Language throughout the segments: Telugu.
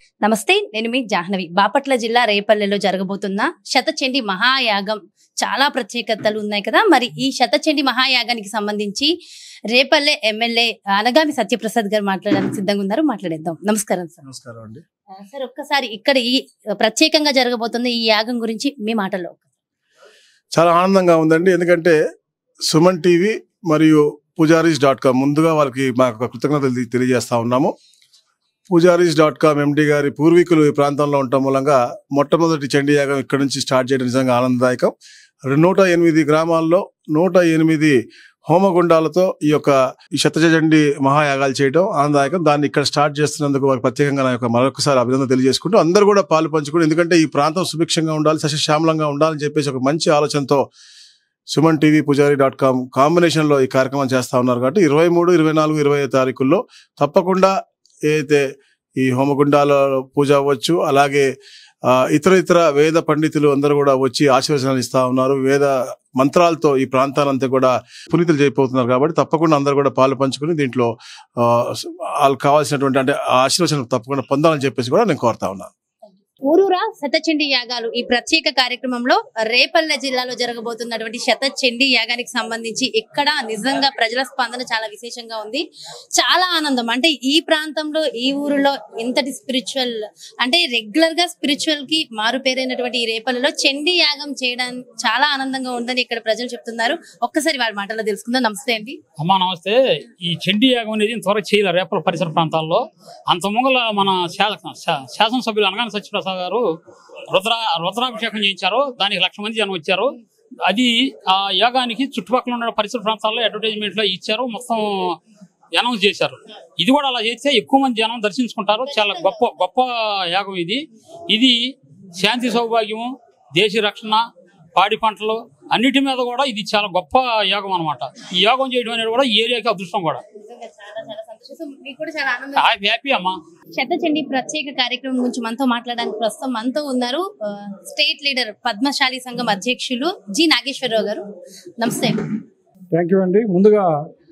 నమస్తే నేను మీ జాహ్నవి బాపట్ల జిల్లా రేపల్లెలో జరగబోతున్న శతచండి మహాయాగం చాలా ప్రత్యేకతలు ఉన్నాయి కదా మరి ఈ శతచండి మహాయాగానికి సంబంధించి రేపల్లె ఎమ్మెల్యే అనగామి సత్యప్రసాద్ గారు మాట్లాడడానికి సిద్ధంగా ఉన్నారు మాట్లాడేద్దాం నమస్కారం సార్ నమస్కారం అండి ఆ, సార్ ఒక్కసారి ఇక్కడ ఈ ప్రత్యేకంగా జరగబోతున్న ఈ యాగం గురించి మీ మాటల్లో చాలా ఆనందంగా ఉందండి ఎందుకంటే సుమన్ టీవీ మరియు పూజారీస్ డాట్ కామ్ ముందుగా వాళ్ళకి మా యొక్క కృతజ్ఞతలు తెలి- తెలియజేస్తా ఉన్నాము పూజారీస్ డాట్ కామ్ ఎండి గారి పూర్వీకులు ఈ ప్రాంతంలో ఉండటం మూలంగా మొట్టమొదటి చండీ యాగం ఇక్కడ నుంచి స్టార్ట్ చేయడం నిజంగా ఆనందదాయకం నూట ఎనిమిది గ్రామాల్లో నూట ఎనిమిది హోమగుండాలతో ఈ యొక్క ఈ శతచండి మహాయాగాలు చేయడం ఆనందదాయకం దాన్ని ఇక్కడ స్టార్ట్ చేస్తున్నందుకు వారికి ప్రత్యేకంగా నా యొక్క మరొకసారి అభినందన తెలియజేసుకుంటూ అందరూ కూడా పాలు పంచుకుని ఎందుకంటే ఈ ప్రాంతం సుభిక్షంగా ఉండాలి సస్యశ్యామలంగా ఉండాలని చెప్పేసి ఒక మంచి ఆలోచనతో Suman TV Pujari dot com combination లో ఈ కార్యక్రమం చేస్తా ఉన్నారు కాబట్టి ఇరవై మూడు ఇరవై నాలుగు ఇరవై ఐదు తారీఖుల్లో తప్పకుండా ఏదైతే ఈ హోమగుండాల పూజ అవ్వచ్చు అలాగే ఆ, ఇతర ఇతర వేద పండితులు అందరూ కూడా వచ్చి ఆశీర్వచనాలు ఇస్తా ఉన్నారు వేద మంత్రాలతో ఈ ప్రాంతాలంతా కూడా పునీతులు చేయబోతున్నారు కాబట్టి తప్పకుండా అందరూ కూడా పాలు పంచుకుని దీంట్లో ఆ, వాళ్ళకి కావాల్సినటువంటి అంటే ఆ ఆశీర్వచనం తప్పకుండా పొందాలని చెప్పేసి కూడా నేను కోరుతా ఉన్నాను ఊరూరా శతచండి యాగాలు ఈ ప్రత్యేక కార్యక్రమంలో రేపల్లె జిల్లాలో జరగబోతున్నటువంటి శతచండి యాగానికి సంబంధించి ఇక్కడ నిజంగా ప్రజల స్పందన చాలా విశేషంగా ఉంది చాలా ఆనందం అంటే ఈ ప్రాంతంలో ఈ ఊరిలో ఇంతటి స్పిరిచువల్ అంటే రెగ్యులర్ గా స్పిరిచువల్ కి మారు పేరైనటువంటి ఈ రేపల్లెలో చండీ యాగం చేయడానికి చాలా ఆనందంగా ఉందని ఇక్కడ ప్రజలు చెప్తున్నారు ఒక్కసారి వాళ్ళ మాటల్లో తెలుసుకుందాం నమస్తే అండి అమ్మా నమస్తే ఈ చండీ యాగం అనేది త్వరగా చేయలేదు రేపల పరిసర ప్రాంతాల్లో అంత ముంగల మన శా- శా- శాసనసభ్యులు అనగానే సత్యప్రసాద్ గారు రుద్ర రుద్రాభిషేకం చేయించారు దానికి లక్ష మంది జనం వచ్చారు అది ఆ యాగానికి చుట్టుపక్కల ఉన్న పరిసర ప్రాంతాల్లో అడ్వర్టైజ్మెంట్ లో ఇచ్చారు మొత్తం అనౌన్స్ చేశారు ఇది కూడా అలా చేస్తే ఎక్కువ మంది జనం దర్శించుకుంటారు చాలా గొప్ప గొప్ప యాగం ఇది ఇది శాంతి సౌభాగ్యము దేశ రక్షణ పాడి పంటలు అన్నిటి మీద కూడా ఇది చాలా గొప్ప యాగం అన్నమాట ఈ యాగం చేయడం అనేది కూడా ఈ ఏరియాకి అదృష్టం కూడా నిజంగా చాలా చాలా సంతోషం మీకు కూడా చాలా ఆనందం హ్యాపీ అమ్మా శతచండి ప్రత్యేక కార్యక్రమం గురించి మనతో మాట్లాడడానికి ప్రస్తుతం మనతో ఉన్నారు ఆ, స్టేట్ లీడర్ పద్మశాలి సంఘం అధ్యక్షులు జి నాగేశ్వరరావు గారు నమస్తే థ్యాంక్ యూ అండి ముందుగా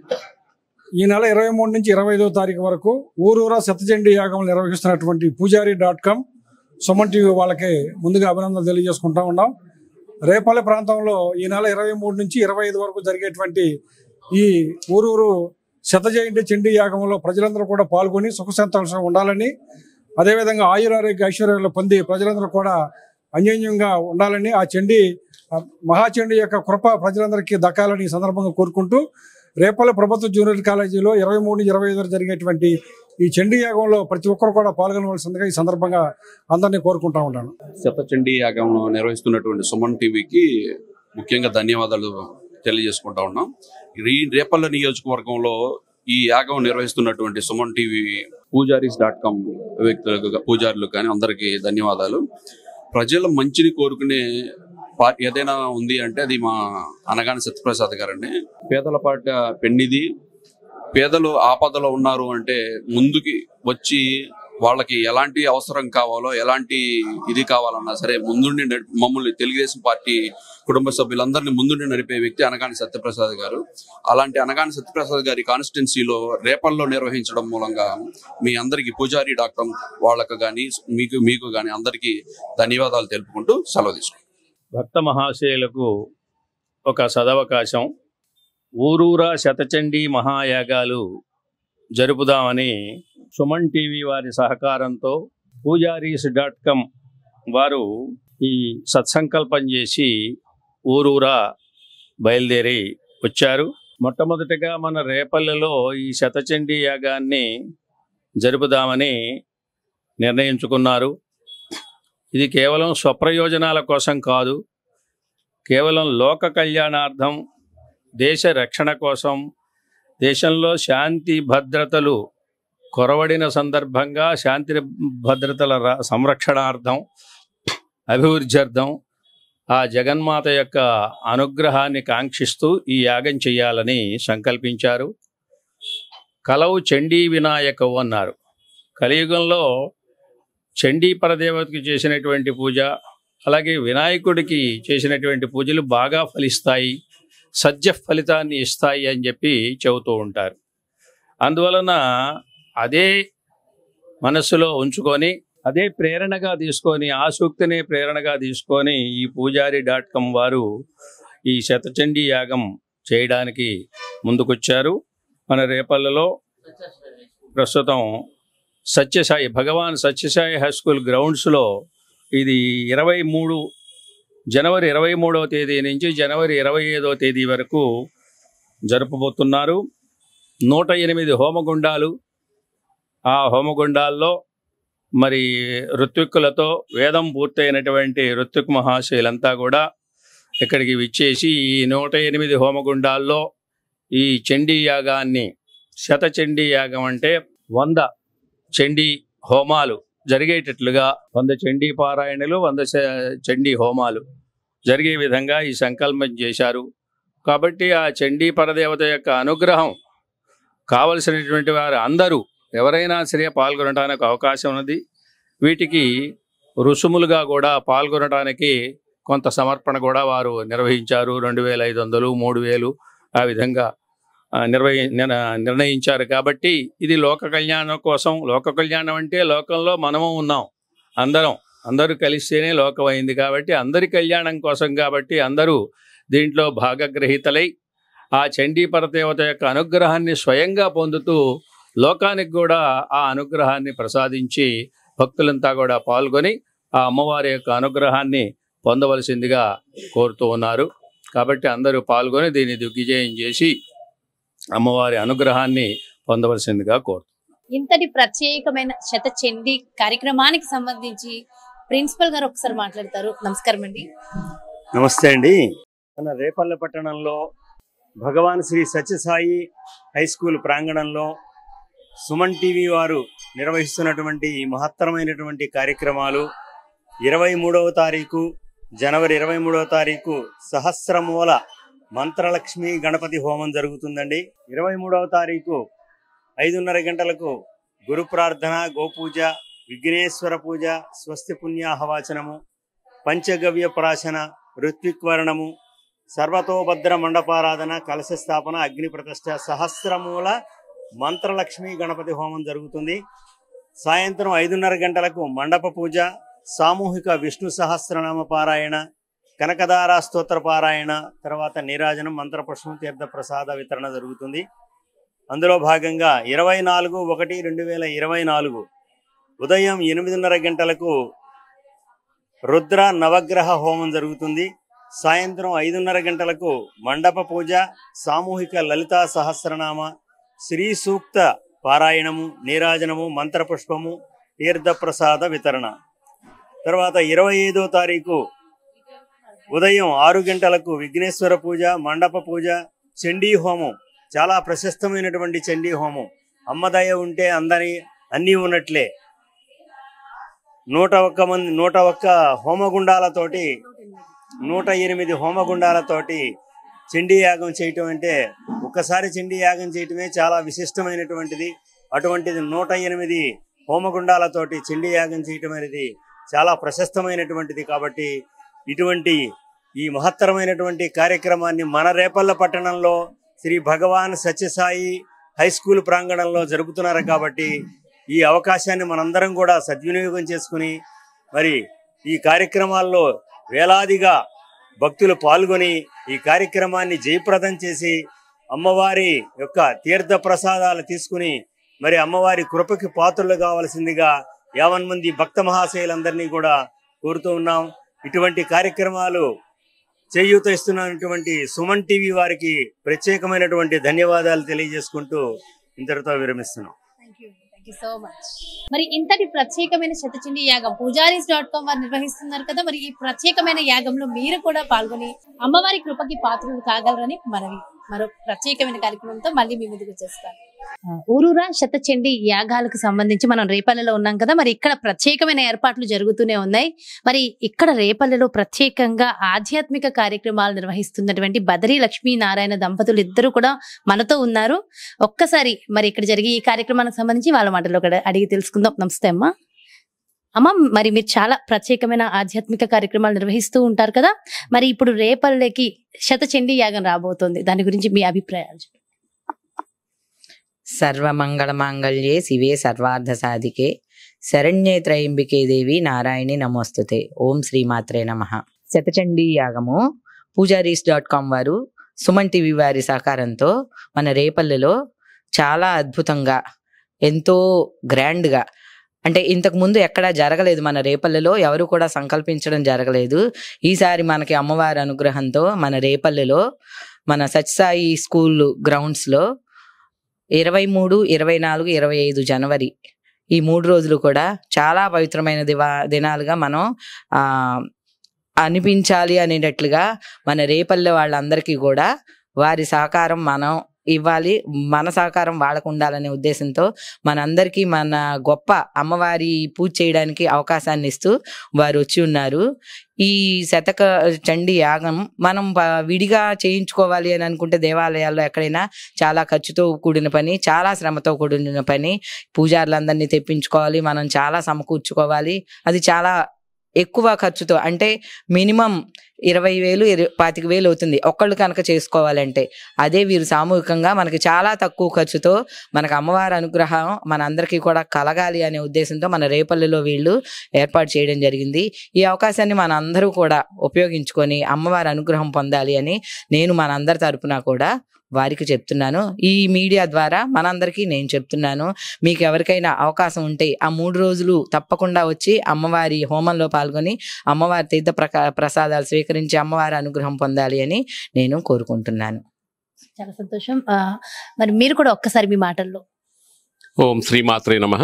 ఈ నెల ఇరవై మూడు నుంచి ఇరవై ఐదో తారీఖు వరకు ఊరూరా సత్యచండి యాగం నిర్వహిస్తున్నటువంటి పూజారి డాట్ కామ్ సుమన్ టీవీ వాళ్ళకి ముందుగా అభినందనలు తెలియజేసుకుంటా ఉన్నాం రేపల్లె ప్రాంతంలో ఈ నెల ఇరవై మూడు నుంచి ఇరవై ఐదు వరకు జరిగేటువంటి ఈ ఊరూరు శతజయంతి చండీ యాగంలో ప్రజలందరూ కూడా పాల్గొని సుఖ సంతోషం ఉండాలని అదేవిధంగా ఆయురారోగ్య ఐశ్వర్యాలు పొంది ప్రజలందరూ కూడా అన్యోన్యంగా ఉండాలని ఆ చండీ ఆ మహాచండీ యొక్క కృప ప్రజలందరికీ దక్కాలని ఈ సందర్భంగా కోరుకుంటూ రేపల్లె ప్రభుత్వ జూనియర్ కాలేజీలో ఇరవై మూడు నుంచి ఇరవై ఐదు వరకు జరిగేటువంటి ఈ చండీ యాగంలో ప్రతి ఒక్కరు కూడా పాల్గొనవలసిందిగా ఈ సందర్భంగా అందరినీ కోరుకుంటా ఉంటాను శతచండీ యాగం నిర్వహిస్తున్నటువంటి సుమన్ టీవీకి ముఖ్యంగా ధన్యవాదాలు తెలియజేసుకుంటా ఉన్నాం ఈ రేపల్ల నియోజకవర్గంలో ఈ యాగం నిర్వహిస్తున్నటువంటి Suman TV Pujaris dot com వ్యక్తులకు పూజారులు కానీ అందరికీ ధన్యవాదాలు ప్రజల మంచిని కోరుకునే పార్టీ ఏదైనా ఉంది అంటే అది మా అనగాని సత్యప్రసాద్ గారండి పేదల పాట పెన్నిది పేదలు ఆపదలో ఉన్నారు అంటే ముందుకి వచ్చి వాళ్ళకి ఎలాంటి అవసరం కావాలో ఎలాంటి ఇది కావాలన్నా సరే ముందుండి నడి- మమ్మల్ని తెలుగుదేశం పార్టీ కుటుంబ సభ్యులందరినీ ముందుండి నడిపే వ్యక్తి అనగాని సత్యప్రసాద్ గారు అలాంటి అనగాని సత్యప్రసాద్ గారి కాన్స్టిట్యున్సీలో రేపల్లో నిర్వహించడం మూలంగా మీ అందరికి పూజారి డాక్టర్ వాళ్ళకు కానీ మీకు మీకు కానీ అందరికీ ధన్యవాదాలు తెలుపుకుంటూ సెలవు తీసుకుంటాం భక్త మహాశయులకు ఒక సదవకాశం ఊరూరా శతచండీ మహాయాగాలు జరుపుదామని సుమన్ టీవీ వారి సహకారంతో పూజారీస్ డాట్ కామ్ వారు ఈ సత్సంకల్పం చేసి ఊరూరా బయలుదేరి వచ్చారు మొట్టమొదటిగా మన రేపల్లెలో ఈ శతచండీ యాగాన్ని జరుపుదామని నిర్ణయించుకున్నారు ఇది కేవలం స్వప్రయోజనాల కోసం కాదు కేవలం లోక కళ్యాణార్థం దేశ రక్షణ కోసం దేశంలో శాంతి భద్రతలు కొరవడిన సందర్భంగా శాంతి భద్రతల ర- సంరక్షణార్థం అభివృద్ధ్యర్థం ఆ జగన్మాత యొక్క అనుగ్రహాన్ని కాంక్షిస్తూ ఈ యాగం చేయాలని సంకల్పించారు కలవు చండీ వినాయకవు అన్నారు కలియుగంలో చండీ పరదేవతకి చేసినటువంటి పూజ అలాగే వినాయకుడికి చేసినటువంటి పూజలు బాగా ఫలిస్తాయి సజ్జ ఫలితాన్ని ఇస్తాయి అని చెప్పి చెబుతూ ఉంటారు అందువలన అదే మనస్సులో ఉంచుకొని అదే ప్రేరణగా తీసుకొని ఆ సూక్తినే ప్రేరణగా తీసుకొని ఈ పూజారి డాట్ కామ్ వారు ఈ శతచండీ యాగం చేయడానికి ముందుకొచ్చారు మన రేపల్లలో ప్రస్తుతం సత్యసాయి భగవాన్ సత్యసాయి హై స్కూల్ గ్రౌండ్స్లో ఇది ఇరవై మూడు జనవరి ఇరవై మూడవ తేదీ నుంచి జనవరి ఇరవై ఐదవ తేదీ వరకు జరుపబోతున్నారు నూట ఎనిమిది హోమగుండాలు ఆ హోమగుండాల్లో మరి ఋత్విక్కులతో వేదం పూర్తయినటువంటి ఋత్విక్ మహాశయులంతా కూడా ఇక్కడికి విచ్చేసి ఈ నూట ఎనిమిది హోమగుండాల్లో ఈ చండీ యాగాన్ని శత చండీ యాగం అంటే వంద చండీ హోమాలు జరిగేటట్లుగా వంద చండీ పారాయణలు వంద చ- చండీ హోమాలు జరిగే విధంగా ఈ సంకల్పం చేశారు కాబట్టి ఆ చండీ పరదేవత యొక్క అనుగ్రహం కావలసినటువంటి వారు అందరూ ఎవరైనా సరే పాల్గొనడానికి అవకాశం ఉన్నది వీటికి రుసుములుగా కూడా పాల్గొనడానికి కొంత సమర్పణ కూడా వారు నిర్వహించారు రెండు వేల ఐదు వందలు మూడు వేలు ఆ విధంగా ఆ, నిర్వహి నిర్- నిర్ణయించారు కాబట్టి ఇది లోక కళ్యాణం కోసం లోక కళ్యాణం అంటే లోకంలో మనము ఉన్నాం అందరం అందరూ కలిస్తేనే లోకం అయింది కాబట్టి అందరి కళ్యాణం కోసం కాబట్టి అందరూ దీంట్లో భాగగ్రహీతలై ఆ చండీపరదేవత యొక్క అనుగ్రహాన్ని స్వయంగా పొందుతూ లోకానికి కూడా ఆ అనుగ్రహాన్ని ప్రసాదించి భక్తులంతా కూడా పాల్గొని ఆ అమ్మవారి యొక్క అనుగ్రహాన్ని పొందవలసిందిగా కోరుతూ ఉన్నారు కాబట్టి అందరూ పాల్గొని దీన్ని దిగ్విజయం చేసి అమ్మవారి అనుగ్రహాన్ని పొందవలసిందిగా కోరు ఇంతటి ప్రత్యేకమైన శత చండీ కార్యక్రమానికి సంబంధించి ప్రిన్సిపల్ గారు ఒకసారి మాట్లాడతారు నమస్కారం అండి నమస్తే అండి మన రేపల్ల పట్టణంలో భగవాన్ శ్రీ సత్యసాయి హై స్కూల్ ప్రాంగణంలో సుమన్ టీవీ వారు నిర్వహిస్తున్నటువంటి ఈ మహత్తరమైనటువంటి కార్యక్రమాలు ఇరవై మూడవ తారీఖు జనవరి ఇరవై మూడవ తారీఖు సహస్రమూల మంత్రలక్ష్మి గణపతి హోమం జరుగుతుందండి ఇరవై మూడవ తారీఖు ఐదున్నర గంటలకు గురు ప్రార్థన గోపూజ విఘ్నేశ్వర పూజ స్వస్తి పుణ్యాహవాచనము పంచగవ్య ప్రాశన ఋత్విక్వర్ణము సర్వతోభద్ర మండపారాధన కలశ స్థాపన అగ్ని ప్రతిష్ట సహస్రమూల మంత్రలక్ష్మి గణపతి హోమం జరుగుతుంది సాయంత్రం ఐదున్నర గంటలకు మండప పూజ సామూహిక విష్ణు సహస్రనామ పారాయణ కనకదార స్తోత్ర పారాయణ తర్వాత నీరాజనం మంత్రపుష్పం తీర్థ ప్రసాద వితరణ జరుగుతుంది అందులో భాగంగా ఇరవై నాలుగు ఒకటి రెండు వేల ఇరవై నాలుగు ఉదయం ఎనిమిదిన్నర గంటలకు రుద్ర నవగ్రహ హోమం జరుగుతుంది సాయంత్రం ఐదున్నర గంటలకు మండప పూజ సామూహిక లలితా సహస్రనామ శ్రీ సూక్త పారాయణము నీరాజనము మంత్రపుష్పము తీర్థప్రసాద వితరణ తర్వాత ఇరవై ఐదో తారీఖు ఉదయం ఆరు గంటలకు విఘ్నేశ్వర పూజ మండప పూజ చండీ హోమం చాలా ప్రశస్తమైనటువంటి చండీ హోమం అమ్మదయ ఉంటే అందని అన్నీ ఉన్నట్లే నూట ఒక్క మంది నూట ఒక్క హోమగుండాలతోటి నూట ఎనిమిది హోమగుండాలతోటి చండీ యాగం చేయటం అంటే ఒక్కసారి చండీ యాగం చేయటమే చాలా విశిష్టమైనటువంటిది అటువంటిది నూట ఎనిమిది హోమగుండాలతోటి చండీ యాగం చేయటం అనేది చాలా ప్రశస్తమైనటువంటిది కాబట్టి ఇటువంటి ఈ మహత్తరమైనటువంటి కార్యక్రమాన్ని మన రేపల్ల పట్టణంలో శ్రీ భగవాన్ సత్యసాయి హై స్కూల్ ప్రాంగణంలో జరుపుతున్నారు కాబట్టి ఈ అవకాశాన్ని మనందరం కూడా సద్వినియోగం చేసుకుని మరి ఈ కార్యక్రమాల్లో వేలాదిగా భక్తులు పాల్గొని ఈ కార్యక్రమాన్ని జయప్రదం చేసి అమ్మవారి యొక్క తీర్థ ప్రసాదాలు తీసుకుని మరి అమ్మవారి కృపకి పాత్రలు కావలసిందిగా యావన్ మంది భక్త మహాశయులందరినీ కూడా కోరుతూ ఉన్నాం ఇటువంటి కార్యక్రమాలు చేయూత ఇస్తున్నటువంటి సుమన్ టీవీ వారికి ప్రత్యేకమైనటువంటి ధన్యవాదాలు తెలియజేసుకుంటూ ఇంతటితో విరమిస్తున్నాం సో మచ్ మరి ఇంతటి ప్రత్యేకమైన శతచండి యాగం పూజారీస్ డాట్ కామ్ వారు నిర్వహిస్తున్నారు కదా మరి ఈ ప్రత్యేకమైన యాగంలో మీరు కూడా పాల్గొని అమ్మవారి కృపకి పాత్రలు కాగలరని మనవి మరో ప్రత్యేకమైన కార్యక్రమంతో మళ్ళీ మీ ముందుకు వచ్చేస్తాను ఆ, ఊరూరా శతచండి యాగాలకు సంబంధించి మనం రేపల్లెలో ఉన్నాం కదా మరి ఇక్కడ ప్రత్యేకమైన ఏర్పాట్లు జరుగుతూనే ఉన్నాయి మరి ఇక్కడ రేపల్లెలో ప్రత్యేకంగా ఆధ్యాత్మిక కార్యక్రమాలు నిర్వహిస్తున్నటువంటి బదరీ లక్ష్మీనారాయణ దంపతులు ఇద్దరు కూడా మనతో ఉన్నారు ఒక్కసారి మరి ఇక్కడ జరిగే ఈ కార్యక్రమానికి సంబంధించి వాళ్ళ మాటలో కూడా అడిగి తెలుసుకుందాం నమస్తే అమ్మా అమ్మ మరి మీరు చాలా ప్రత్యేకమైన ఆధ్యాత్మిక కార్యక్రమాలు నిర్వహిస్తూ ఉంటారు కదా మరి ఇప్పుడు రేపల్లెకి శతచండీ యాగం రాబోతోంది దాని గురించి మీ అభిప్రాయాలు చెప్పండి. సర్వమంగళమాంగళ్యే శివే సర్వార్థ సాధికే శరణ్యే త్రయంబికే దేవి నారాయణి నమోస్తుతే ఓం శ్రీమాత్రే నమ శతచండీ యాగము పూజారీస్ డాట్ కామ్ వారు సుమన్ టీవీ వారి సహకారంతో మన రేపల్లెలో చాలా అద్భుతంగా ఎంతో గ్రాండ్గా అంటే ఇంతకు ముందు ఎక్కడా జరగలేదు మన రేపల్లెలో ఎవరు కూడా సంకల్పించడం జరగలేదు ఈసారి మనకి అమ్మవారి అనుగ్రహంతో మన రేపల్లెలో మన సత్యసాయి స్కూల్ గ్రౌండ్స్లో ఇరవై మూడు ఇరవై నాలుగు ఇరవై ఐదు జనవరి ఈ మూడు రోజులు కూడా చాలా పవిత్రమైన దివా దినాలుగా మనం ఆ అనిపించాలి అనేటట్లుగా మన రేపల్లె వాళ్ళందరికీ కూడా వారి సహకారం మనం ఇవ్వాలి మన సహకారం వాళ్ళకు ఉండాలనే ఉద్దేశంతో మనందరికీ మన గొప్ప అమ్మవారి పూజ చేయడానికి అవకాశాన్ని ఇస్తూ వారు వచ్చి ఉన్నారు ఈ శతక చండి యాగం మనం ప- విడిగా చేయించుకోవాలి అని అనుకుంటే దేవాలయాల్లో ఎక్కడైనా చాలా ఖర్చుతో కూడిన పని చాలా శ్రమతో కూడిన పని పూజారులందరినీ తెప్పించుకోవాలి మనం చాలా సమకూర్చుకోవాలి అది చాలా ఎక్కువ ఖర్చుతో అంటే మినిమం ఇరవై వేలు ఇర- పాతిక వేలు అవుతుంది ఒక్కళ్ళు కనుక చేసుకోవాలంటే అదే వీరు సామూహికంగా మనకి చాలా తక్కువ ఖర్చుతో మనకు అమ్మవారి అనుగ్రహం మన అందరికీ కూడా కలగాలి అనే ఉద్దేశంతో మన రేపల్లిలో వీళ్ళు ఏర్పాటు చేయడం జరిగింది ఈ అవకాశాన్ని మన అందరూ కూడా ఉపయోగించుకొని అమ్మవారి అనుగ్రహం పొందాలి అని నేను మనందరి తరపున కూడా వారికి చెప్తున్నాను ఈ మీడియా ద్వారా మనందరికీ నేను చెప్తున్నాను మీకు ఎవరికైనా అవకాశం ఉంటే ఆ మూడు రోజులు తప్పకుండా వచ్చి అమ్మవారి హోమంలో పాల్గొని అమ్మవారి తీర్థ ప్రకా ప్రసాదాలు స్వీకరించి అమ్మవారి అనుగ్రహం పొందాలి అని నేను కోరుకుంటున్నాను చాలా సంతోషం ఆ, మరి మీరు కూడా ఒక్కసారి మీ మాటల్లో ఓం శ్రీమాత్రే నమ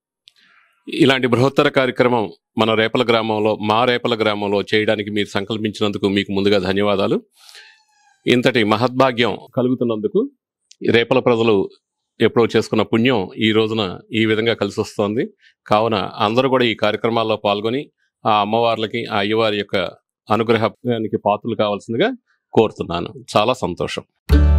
ఇలాంటి బృహత్తర కార్యక్రమం మన రేపల గ్రామంలో మా రేపల గ్రామంలో చేయడానికి మీరు సంకల్పించినందుకు మీకు ముందుగా ధన్యవాదాలు ఇంతటి మహద్భాగ్యం కలుగుతున్నందుకు రేపల ప్రజలు ఎప్పుడో చేసుకున్న పుణ్యం ఈ రోజున ఈ విధంగా కలిసి వస్తోంది కావున అందరూ కూడా ఈ కార్యక్రమాల్లో పాల్గొని ఆ అమ్మవార్లకి ఆ అయ్యవారి యొక్క అనుగ్రహానికి పాత్రలు కావాల్సిందిగా కోరుతున్నాను చాలా సంతోషం